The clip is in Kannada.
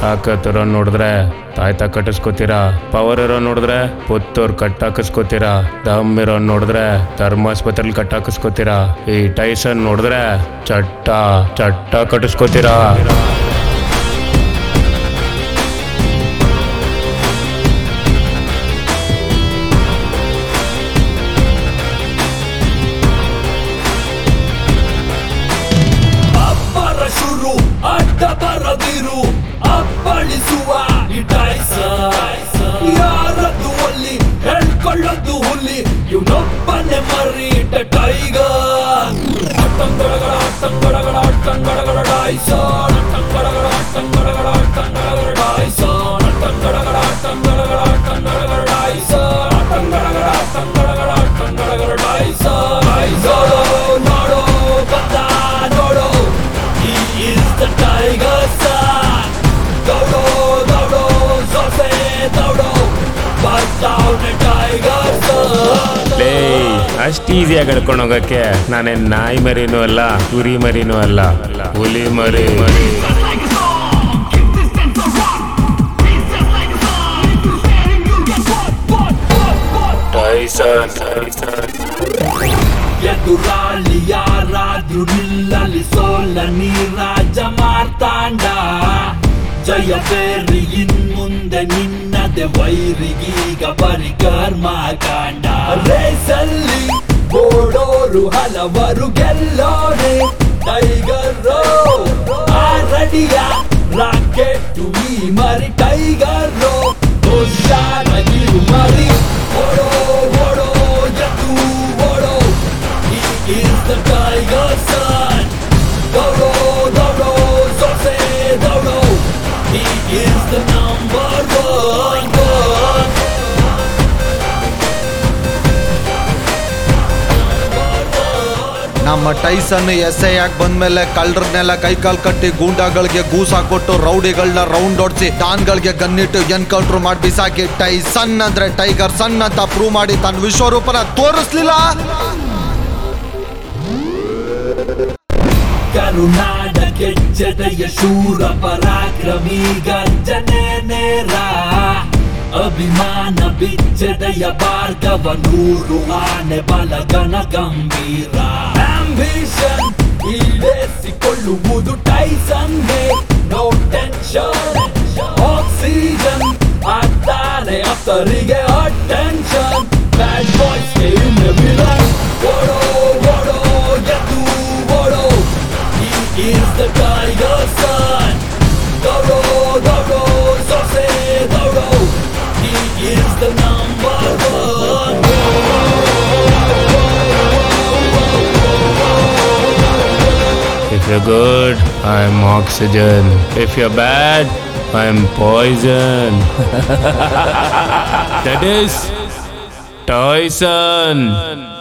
ತಾಕತ್ತಿರೋ ನೋಡಿದ್ರೆ ತಾಯ್ತ ಕಟ್ಟಿಸ್ಕೋತೀರಾ ಪವರ್ ಇರೋ ನೋಡಿದ್ರೆ ಪುತ್ತೂರ್ ಕಟ್ ಹಾಕಿಸ್ಕೋತೀರಾ ದಮ್ ಇರೋ ನೋಡಿದ್ರೆ ಧರ್ಮಾಸ್ಪತ್ರೆಲಿ ಕಟ್ ಹಾಕಿಸ್ಕೋತೀರಾ ಈ ಟೈಸನ್ ನೋಡಿದ್ರೆ ಚಟ್ಟ ಚಟ್ಟ ಕಟ್ಟಿಸ್ಕೋತೀರಾ ಅಬ್ಬರ ಶುರು ಅಡ್ಡ ಬರದಿರು ಅಪ್ಪಳಿಸುವ ಈ ಟೈಸ ಯಾರದ್ದು ಅಲ್ಲಿ ಹೇಳ್ಕೊಳ್ಳೋದು ಹುಲಿ ಇವನೊಬ್ಬನೇ ಮರೀಟ ಟೈಗರ್ ಅಟ್ಟಂಗಡಗಳ ಅಟ್ಟಂಗಡಗಳ ಅಟ್ಟಂಗಡಗಳ ಡೈಸ ಅಟ್ಟಂಗಡಗಳ ಅಟ್ಟಂಗಡಗಳ ಅಟ್ಟಂಗಡಗಳ ಡೈಸ ಅಟ್ಟಂಗಡಗಳ ಅಟ್ಟಂಗಡಗಳ ಅಟ್ಟಂಗಡಗಳ ಡೈಸ ಅಟ್ಟಂಗಡಗಳ ಅಟ್ಟಂಗಡಗಳ ಅಟ್ಟಂಗಡಗಳ ಡೈಸ ಡೈಸ ನೋಡೋ ಬಂದ ನೋಡೋ He is the tiger son ದೌಡೋ ದೌಡೋ ಸೊಸೆ ದೌಡೋ ಬರ್ತಾವ್ನೆ ಟೈಗರ್ son ಲೇ ಅಷ್ಟು ಈಸಿಯಾಗಿ ಹೇಳ್ಕೊಂಡು ಹೋಗಕ್ಕೆ ನಾನೇನ್ ನಾಯಿ ಮರಿನೂ ಅಲ್ಲ ಕುರಿ ಮರಿನೂ ಅಲ್ಲ ಹುಲಿ ಮರಿ ಟೈಸನ್ ಎದುರಾಳಿ ಯಾರಾದ್ರೂ ನಿಲ್ಲಲಿ ಸೋಲ ನೀರಾಜ ಮಾರ್ತಾಂಡ ಜಯ ಬೇರಿ ಇನ್ ಮುಂದೆ ನಿನ್ನದೆ ವೈರಿಗೀಗ ಬರಿ ಕರ್ಮಕಾಂಡ ರೇಸಲ್ಲಿ ಓಡೋರು ಹಲವರು ಗೆಲ್ಲೋರೆ ಟೈಗರ್ ಆರಡಿಯ ರಾಕೆಟ್ ಈ ಮರಿ ಟೈಗರ್ ಹುಷಾರಾಗಿರು ಮರಿ ಓಡೋ ಓಡೋ ಎದ್ದು ಓಡೋ He is the tiger son ದೌಡೋ ದೌಡೋ ಸೊಸೆ ದೌಡೋ He is the number one one ನಮ್ಮ ಟೈಸನ್ ಎಸ್ ಐ ಆಗಿ ಬಂದ್ಮೇಲೆ ಕಳ್ಳರನ್ನೆಲ್ಲ ಕೈಕಾಲ್ ಕಟ್ಟಿ ಗೂಂಡಾಗಳಿಗೆ ಗೂಸ್ ಹಾಕೊಟ್ಟು ರೌಡಿಗಳನ್ನ ರೌಂಡ್ ಓಡಿಸಿ ಡಾನ್ಗಳಿಗೆ ಗನ್ನಿಟ್ಟು ಎನ್ಕೌಂಟರ್ ಮಾಡಿ ಬಿಸಾಕಿ ಟೈಸನ್ ಅಂದ್ರೆ ಟೈಗರ್ ಸನ್ ಅಂತ ಪ್ರೂವ್ ಮಾಡಿ ತನ್ನ ವಿಶ್ವರೂಪನ ತೋರಿಸ್ಲಿಲ್ಲ ಕರುನಾಡ ಕೆಚ್ಚದೆಯ ಶೂರ ಪರಾಕ್ರಮಿ ಗರ್ಜನೆ ನೇರ ಅಭಿಮಾನ ಬಿಚ್ಚದೆಯ ಭಾರ್ಗವ ನೂರು ಆನೆ ಬಲಗನ ಗಂಭೀರ ಆಂಬಿಷನ್ ಈಡೇರಿಸಿಕೊಳ್ಳುವುದು ಟೈಸನ್ಗೆ ನೋ ಟೆನ್ಷನ್ ಆಕ್ಸಿಜನ್ ಆಗ್ತಾನೆ ಅತ್ತರಿಗೆ ಅಟೆನ್ಷನ್ ಬ್ಯಾಡ್ ಬಾಯ್ಸ್ಗೆ ಇನ್ನು ವಿಲನ್ ಓಡೋ ಓಡೋ ಎದ್ದು ಓಡೋ He is the tiger son ದೌಡೋ ದೌಡೋ ಸೊಸೆ ದೌಡೋ He is the number one If you're good, I'm oxygen. If you're bad, I'm poison. that is Tyson.